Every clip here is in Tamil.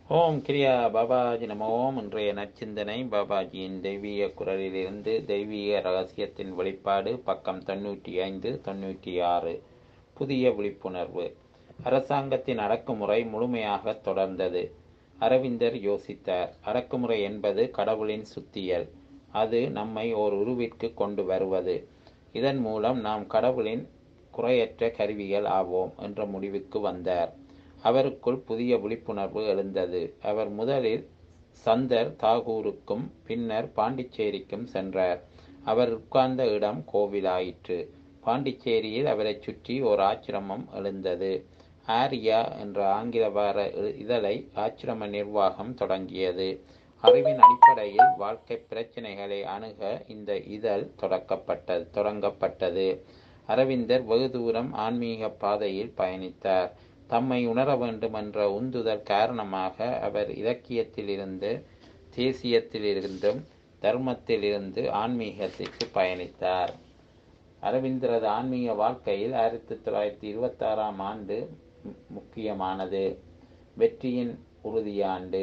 ஓம் கிரியா பாபாஜி நம ஓம் இன்றைய நச்சிந்தனை பாபாஜியின் தெய்வீக குரலிலிருந்து தெய்வீக ரகசியத்தின் வெளிப்பாடு பக்கம் தொண்ணூற்றி ஐந்து தொண்ணூற்றி ஆறு புதிய விழிப்புணர்வு அரசாங்கத்தின் அடக்குமுறை முழுமையாக தொடர்ந்தது அரவிந்தர் யோசித்தார் அடக்குமுறை என்பது கடவுளின் சுத்தியல் அது நம்மை ஓர் உருவிற்கு கொண்டு வருவது இதன் மூலம் நாம் கடவுளின் குறையற்ற கருவிகள் ஆவோம் என்ற முடிவுக்கு வந்தார் அவருக்குள் புதிய விழிப்புணர்வு எழுந்தது அவர் முதலில் சந்தர் தாகூருக்கும் பின்னர் பாண்டிச்சேரிக்கும் சென்றார் அவர் உட்கார்ந்த இடம் கோவிலாயிற்று பாண்டிச்சேரியில் அவரை சுற்றி ஒரு ஆச்சிரமம் எழுந்தது ஆரியா என்ற ஆங்கில வார இதழை ஆச்சிரம நிர்வாகம் தொடங்கியது அறிவின் அடிப்படையில் வாழ்க்கை பிரச்சனைகளை அணுக இந்த இதழ் தொடக்கப்பட்டது தொடங்கப்பட்டது அரவிந்தர் வெகு தூரம் ஆன்மீக பாதையில் பயணித்தார் தம்மை உணர வேண்டும் என்ற உந்துதல் காரணமாக அவர் இலக்கியத்திலிருந்து தேசியத்திலிருந்தும் தர்மத்திலிருந்து ஆன்மீகத்திற்கு பயணித்தார் அரவிந்தரது ஆன்மீக வாழ்க்கையில் ஆயிரத்தி தொள்ளாயிரத்தி இருபத்தி ஆறாம் ஆண்டு முக்கியமானது வெற்றியின் உறுதியாண்டு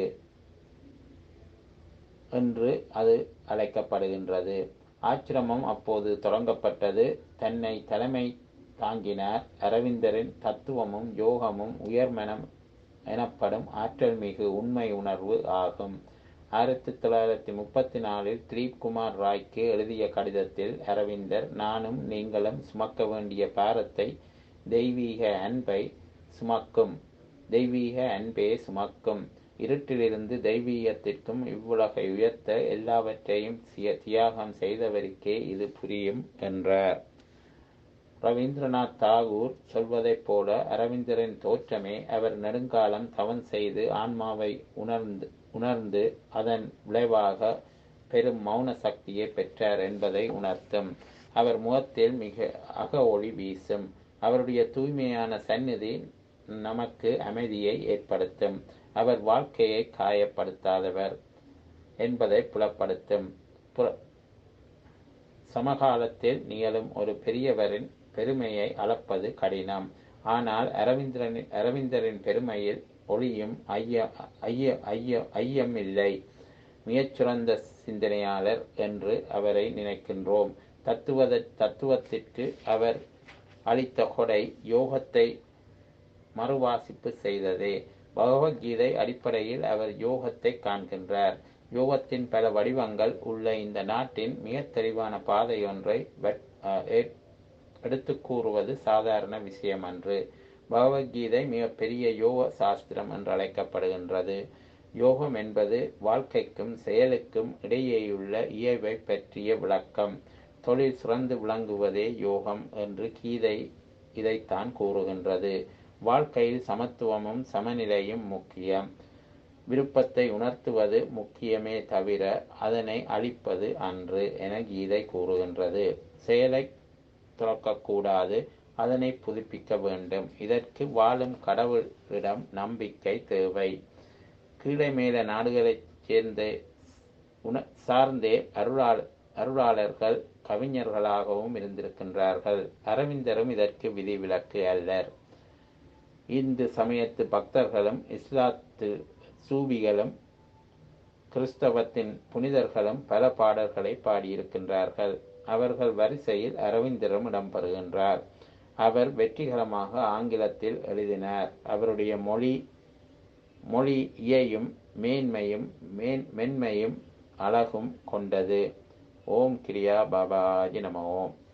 என்று அது அழைக்கப்படுகின்றது ஆச்சிரமம் அப்போது தொடங்கப்பட்டது தன்னை தலைமை தாங்கினார் அரவிந்தரின் தத்துவமும் யோகமும் உயர்மனம் எனப்படும் ஆற்றல் மிகு உண்மை உணர்வு ஆகும் ஆயிரத்தி தொள்ளாயிரத்தி முப்பத்தி நாலில் திலீப் குமார் ராய்க்கு எழுதிய கடிதத்தில் அரவிந்தர் நானும் நீங்களும் சுமக்க வேண்டிய பாரத்தை தெய்வீக அன்பை சுமக்கும் தெய்வீக அன்பே சுமக்கும் இருட்டிலிருந்து தெய்வீகத்திற்கும் இவ்வுலகை உயர்த்த எல்லாவற்றையும் தியாகம் செய்தவருக்கே இது புரியும் என்றார் ரவீந்திரநாத் தாகூர் சொல்வதைப் போல அரவிந்தரின் தோற்றமே அவர் நெடுங்காலம் தவன் செய்து ஆன்மாவை உணர்ந்து உணர்ந்து அதன் விளைவாக பெரும் மௌன சக்தியை பெற்றார் என்பதை உணர்த்தும் அவர் முகத்தில் மிக அக ஒளி வீசும் அவருடைய தூய்மையான சந்நிதி நமக்கு அமைதியை ஏற்படுத்தும் அவர் வாழ்க்கையை காயப்படுத்தாதவர் என்பதை புலப்படுத்தும் சமகாலத்தில் நிகழும் ஒரு பெரியவரின் பெருமையை அளப்பது கடினம் ஆனால் அரவிந்தரின் அரவிந்தரின் பெருமையில் ஒளியும் ஐய ஐய ஐய ஐயம் இல்லை மிகச்சிறந்த சிந்தனையாளர் என்று அவரை நினைக்கின்றோம் தத்துவ தத்துவத்திற்கு அவர் அளித்த கொடை யோகத்தை மறுவாசிப்பு செய்ததே பகவத்கீதை அடிப்படையில் அவர் யோகத்தை காண்கின்றார் யோகத்தின் பல வடிவங்கள் உள்ள இந்த நாட்டின் மிக தெளிவான பாதை ஒன்றை எடுத்து கூறுவது சாதாரண விஷயம் அன்று பகவத்கீதை மிக பெரிய யோக சாஸ்திரம் என்று அழைக்கப்படுகின்றது யோகம் என்பது வாழ்க்கைக்கும் செயலுக்கும் இடையேயுள்ள இயல்பை பற்றிய விளக்கம் தொழில் சிறந்து விளங்குவதே யோகம் என்று கீதை இதைத்தான் கூறுகின்றது வாழ்க்கையில் சமத்துவமும் சமநிலையும் முக்கியம் விருப்பத்தை உணர்த்துவது முக்கியமே தவிர அதனை அழிப்பது அன்று என கீதை கூறுகின்றது செயலை துறக்கக்கூடாது அதனை புதுப்பிக்க வேண்டும் இதற்கு வாழும் கடவுளிடம் நம்பிக்கை தேவை கீழே மேல நாடுகளைச் சேர்ந்த உண சார்ந்தே அருளாளர் அருளாளர்கள் கவிஞர்களாகவும் இருந்திருக்கின்றார்கள் அரவிந்தரும் இதற்கு விதிவிலக்கு அல்லர் இந்து சமயத்து பக்தர்களும் இஸ்லாத்து சூபிகளும் கிறிஸ்தவத்தின் புனிதர்களும் பல பாடல்களை பாடியிருக்கின்றார்கள் அவர்கள் வரிசையில் அரவிந்தரும் இடம்பெறுகின்றார் அவர் வெற்றிகரமாக ஆங்கிலத்தில் எழுதினார் அவருடைய மொழி மொழி இயையும் மேன்மையும் மேன் மென்மையும் அழகும் கொண்டது ஓம் கிரியா பாபாஜி நம ஓம்